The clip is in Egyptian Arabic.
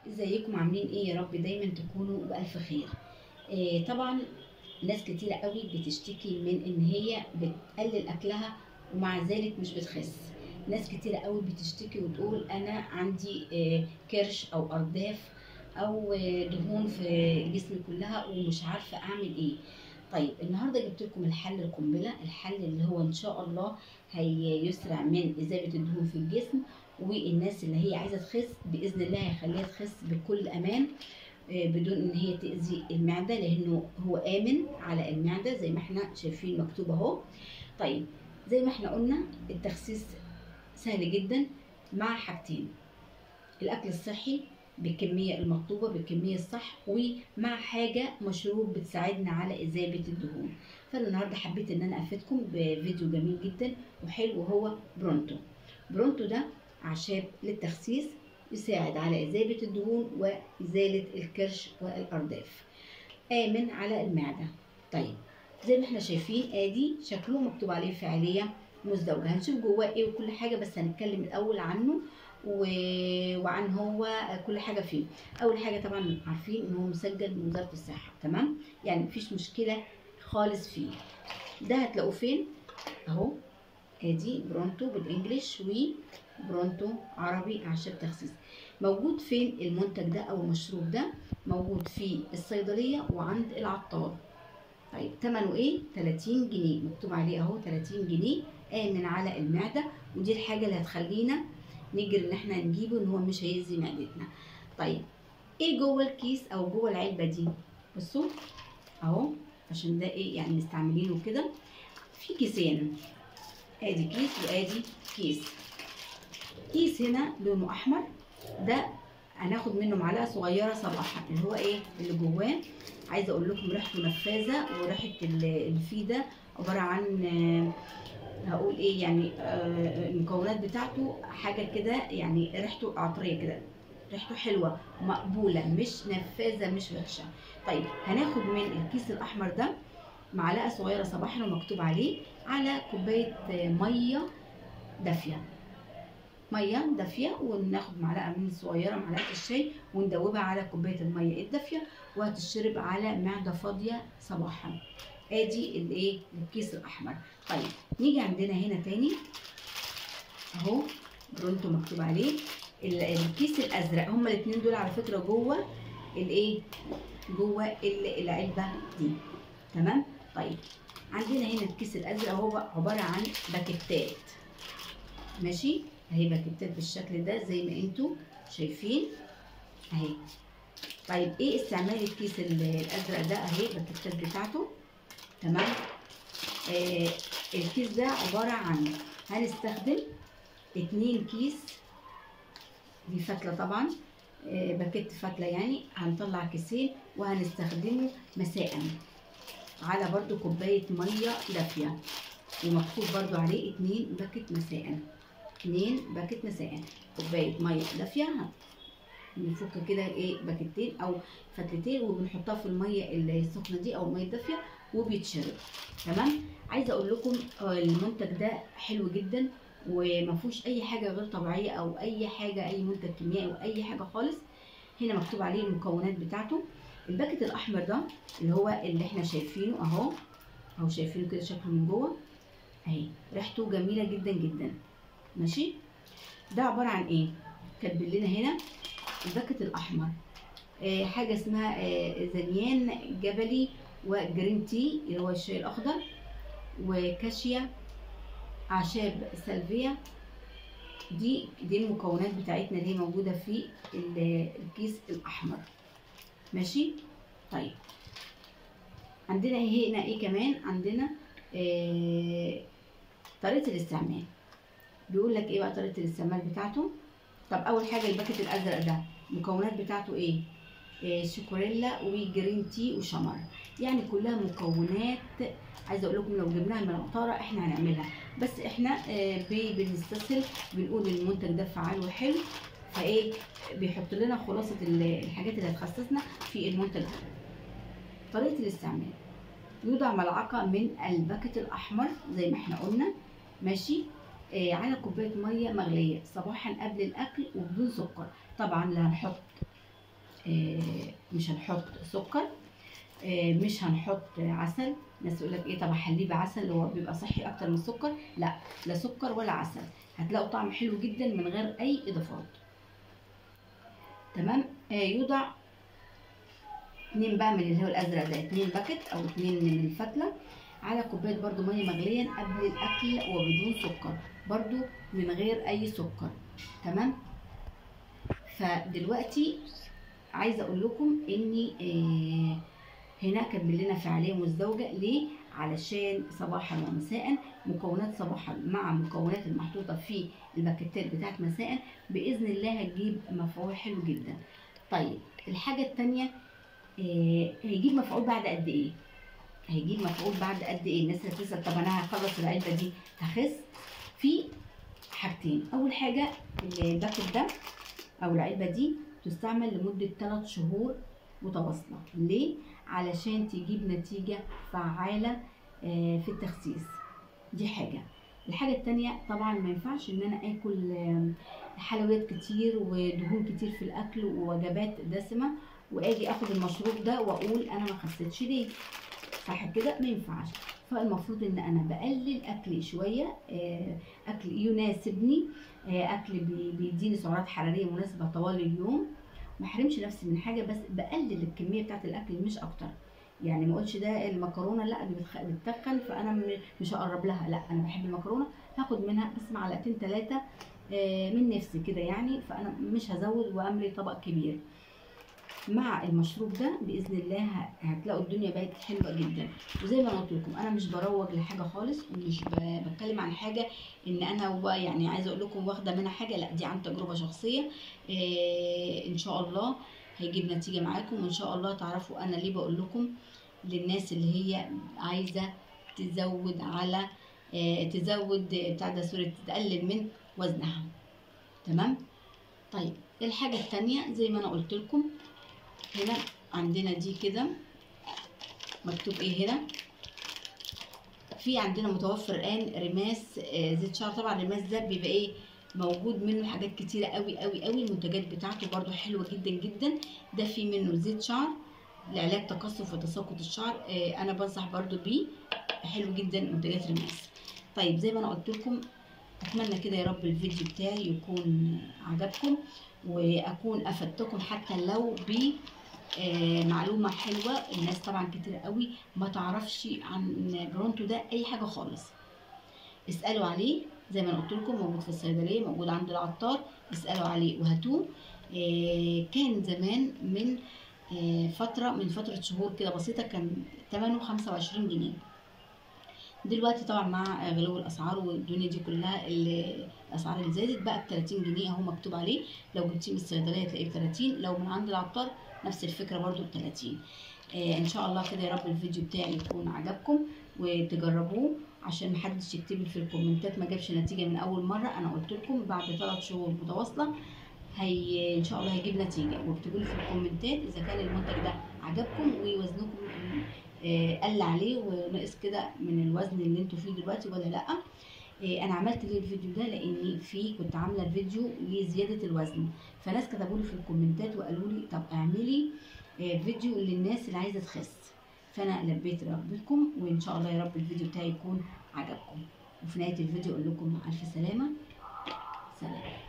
ازيكم عاملين ايه يا رب دايما تكونوا بألف خير إيه طبعا ناس كتيرة قوي بتشتكي من ان هي بتقلل اكلها ومع ذلك مش بتخس ناس كتيرة قوي بتشتكي وتقول انا عندي إيه كرش او ارداف او إيه دهون في جسمي كلها ومش عارفة اعمل ايه طيب النهارده جبت لكم الحل القنبله الحل اللي هو ان شاء الله هيسرع من اذابه الدهون في الجسم والناس اللي هي عايزه تخس باذن الله هيخليها تخس بكل امان بدون ان هي تاذي المعده لانه هو امن على المعده زي ما احنا شايفين مكتوب اهو طيب زي ما احنا قلنا التخسيس سهل جدا مع حاجتين الاكل الصحي بالكميه المطلوبه بالكميه الصح ومع حاجه مشروب بتساعدنا على اذابه الدهون فانا النهارده حبيت ان انا افيدكم بفيديو جميل جدا وحلو وهو برونتو برونتو ده اعشاب للتخسيس يساعد على اذابه الدهون وازاله الكرش والارداف امن على المعده طيب زي ما احنا شايفين ادي شكله مكتوب عليه فعاليه مزدوجه هنشوف جواه ايه وكل حاجه بس هنتكلم الاول عنه و... وعن هو كل حاجه فيه اول حاجه طبعا عارفين ان هو مسجل من وزاره الصحه تمام يعني مفيش مشكله خالص فيه ده هتلاقوه فين اهو ادي برونتو بالانجلش وبرونتو عربي اعشاب تخسيس موجود فين المنتج ده او المشروب ده موجود في الصيدليه وعند العطار طيب ثمنه ايه 30 جنيه مكتوب عليه اهو 30 جنيه امن على المعده ودي الحاجه اللي هتخلينا نجري ان احنا نجيبه ان هو مش هيأذي معدتنا طيب ايه جوه الكيس او جوه العلبه دي بصوا اهو عشان ده ايه يعني مستعملينه كده في كيسين ادي كيس وادي كيس كيس هنا لونه احمر ده هناخد منه معلقه صغيره صباحا اللي هو ايه اللي جواه عايزه اقول لكم ريحته نفاذه وريحه الفيده عباره عن هقول ايه يعني المكونات بتاعته حاجه كده يعني ريحته عطريه كده ريحته حلوه مقبوله مش نفاذه مش وحشه طيب هناخد من الكيس الاحمر ده معلقه صغيره صباحا ومكتوب عليه على كوبايه ميه دافيه ميه دافيه وناخد معلقه من صغيره معلقه الشاي وندوبها على كوبايه الميه الدافيه وهتشرب على معده فاضيه صباحا ادي الايه الكيس الاحمر طيب نيجي عندنا هنا تاني اهو برونتو مكتوب عليه الكيس الازرق هما الاثنين دول على فكره جوه الايه جوه العلبه دي تمام طيب عندنا هنا الكيس الازرق هو عباره عن باكيتات ماشي اهي باكيتات بالشكل ده زي ما انتوا شايفين اهي طيب ايه استعمال الكيس الازرق ده اهي الباكيتات بتاعته تمام آه الكيس ده عباره عن هنستخدم اتنين كيس دي فتله طبعا آه باكيت فتله يعني هنطلع كيسين وهنستخدمه مساء على برضو كوبايه ميه دافيه ومكتوب برضو عليه اتنين باكيت مساء اتنين باكيت مساء كوبايه ميه دافيه بنفك كده ايه باكيتين او فتلتين وبنحطها في الميه السخنه دي او الميه الدافيه وبيتشرب تمام عايزه اقول لكم المنتج ده حلو جدا وما فيهوش اي حاجه غير طبيعيه او اي حاجه اي منتج كيميائي او اي حاجه خالص هنا مكتوب عليه المكونات بتاعته الباكت الاحمر ده اللي هو اللي احنا شايفينه اهو اهو شايفينه كده شكله من جوه اهي ريحته جميله جدا جدا ماشي ده عباره عن ايه كاتب لنا هنا الباكت الاحمر آه حاجه اسمها آه زنيان جبلي وجرين تي اللي هو الشاي الاخضر وكاشيا اعشاب سلفيه دي دي المكونات بتاعتنا اللي موجوده في الكيس الاحمر ماشي طيب عندنا هنا ايه كمان عندنا آه طريقه الاستعمال بيقول لك ايه بقى طريقه الاستعمال بتاعته طب اول حاجه الباكت الازرق ده المكونات بتاعته ايه آه شوكوريلا وجرين تي وشمر يعني كلها مكونات عايزه اقول لكم لو جبناها من العطاره احنا هنعملها بس احنا آه بنستسهل بنقول المنتج ده فعال وحلو فايه بيحط لنا خلاصه الحاجات اللي هتخسسنا في المنتج ده طريقه الاستعمال يوضع ملعقه من الباكت الاحمر زي ما احنا قلنا ماشي آه على كوبايه ميه مغليه صباحا قبل الاكل وبدون سكر طبعا لا هنحط آه، مش هنحط سكر آه، مش هنحط عسل ناس تقول لك ايه طب احليه بعسل اللي هو بيبقى صحي اكتر من السكر لا لا سكر ولا عسل هتلاقوا طعم حلو جدا من غير اي اضافات تمام آه يوضع اتنين بقى من اللي هو الازرق ده اتنين باكت او اتنين من الفتله على كوبايه برضو ميه مغليه قبل الاكل وبدون سكر برضو من غير اي سكر تمام فدلوقتي عايزه اقول لكم اني آه هنا كاتب لنا فعاليه مزدوجه ليه علشان صباحا ومساء مكونات صباحا مع مكونات المحطوطه في الباكيتات بتاعت مساء باذن الله هتجيب مفعول حلو جدا طيب الحاجه الثانيه آه هيجيب مفعول بعد قد ايه هيجيب مفعول بعد قد ايه الناس هتسال طب انا هخلص العلبه دي هخس في حاجتين اول حاجه الباكت ده او العلبه دي تستعمل لمده 3 شهور متواصله ليه علشان تجيب نتيجه فعاله آه، في التخسيس دي حاجه الحاجه التانية طبعا ما ينفعش ان انا اكل آه، حلويات كتير ودهون كتير في الاكل ووجبات دسمه واجي اخد المشروب ده واقول انا ما خسيتش ليه صح كده ما ينفعش فالمفروض ان انا بقلل اكلي شويه آه، اكل يناسبني آه، اكل بي- بيديني سعرات حراريه مناسبه طوال اليوم ما احرمش نفسي من حاجه بس بقلل الكميه بتاعت الاكل مش اكتر يعني ما اقولش ده المكرونه لا دي بتخ- بتتخن فانا م- مش هقرب لها لا انا بحب المكرونه هاخد منها بس معلقتين ثلاثه من نفسي كده يعني فانا مش هزود واملي طبق كبير مع المشروب ده باذن الله ه- هتلاقوا الدنيا بقت حلوه جدا وزي ما أنا قلت لكم انا مش بروج لحاجه خالص ومش ب- بتكلم عن حاجه ان انا و- يعني عايزه اقول لكم واخده منها حاجه لا دي عن تجربه شخصيه إيه ان شاء الله هيجيب نتيجه معاكم وان شاء الله تعرفوا انا ليه بقول لكم للناس اللي هي عايزه تزود على إيه تزود بتاع ده سوري تقلل من وزنها تمام طيب الحاجه التانية زي ما انا قلت لكم هنا عندنا دي كده مكتوب ايه هنا في عندنا متوفر الان رماس آه، زيت شعر طبعا الرماس ده بيبقى ايه موجود منه حاجات كتيره قوي قوي قوي المنتجات بتاعته برده حلوه جدا جدا ده في منه زيت شعر لعلاج تقصف وتساقط الشعر آه، انا بنصح برده بيه حلو جدا منتجات رماس طيب زي ما انا قلت لكم اتمنى كده يا رب الفيديو بتاعي يكون عجبكم واكون افدتكم حتى لو ب آه، معلومه حلوه الناس طبعا كتير قوي ما تعرفش عن برونتو ده اي حاجه خالص اسالوا عليه زي ما انا قلت لكم موجود في الصيدليه موجود عند العطار اسالوا عليه وهاتوه آه، كان زمان من آه، فتره من فتره شهور كده بسيطه كان ثمنه 25 جنيه دلوقتي طبعا مع غلو الاسعار والدنيا دي كلها ال- الاسعار اللي زادت بقى ب 30 جنيه اهو مكتوب عليه لو جبتيه من الصيدليه هتلاقيه ب 30 لو من عند العطار نفس الفكره برضو ب 30 آه ان شاء الله كده يا رب الفيديو بتاعي يكون عجبكم وتجربوه عشان محدش يكتب لي في الكومنتات ما جابش نتيجه من اول مره انا قلت لكم بعد ثلاث شهور متواصله هي ان شاء الله هيجيب نتيجه واكتبوا لي في الكومنتات اذا كان المنتج ده عجبكم ووزنكم آه، قل عليه ونقص كده من الوزن اللي انتوا فيه دلوقتي ولا لا آه، انا عملت ليه الفيديو ده لاني في كنت عامله فيديو لزياده الوزن فناس كتبوا لي في الكومنتات وقالوا لي طب اعملي آه، فيديو للناس اللي عايزه تخس فانا لبيت رغبتكم وان شاء الله يا رب الفيديو بتاعي يكون عجبكم وفي نهايه الفيديو اقول لكم مع الف سلامه سلام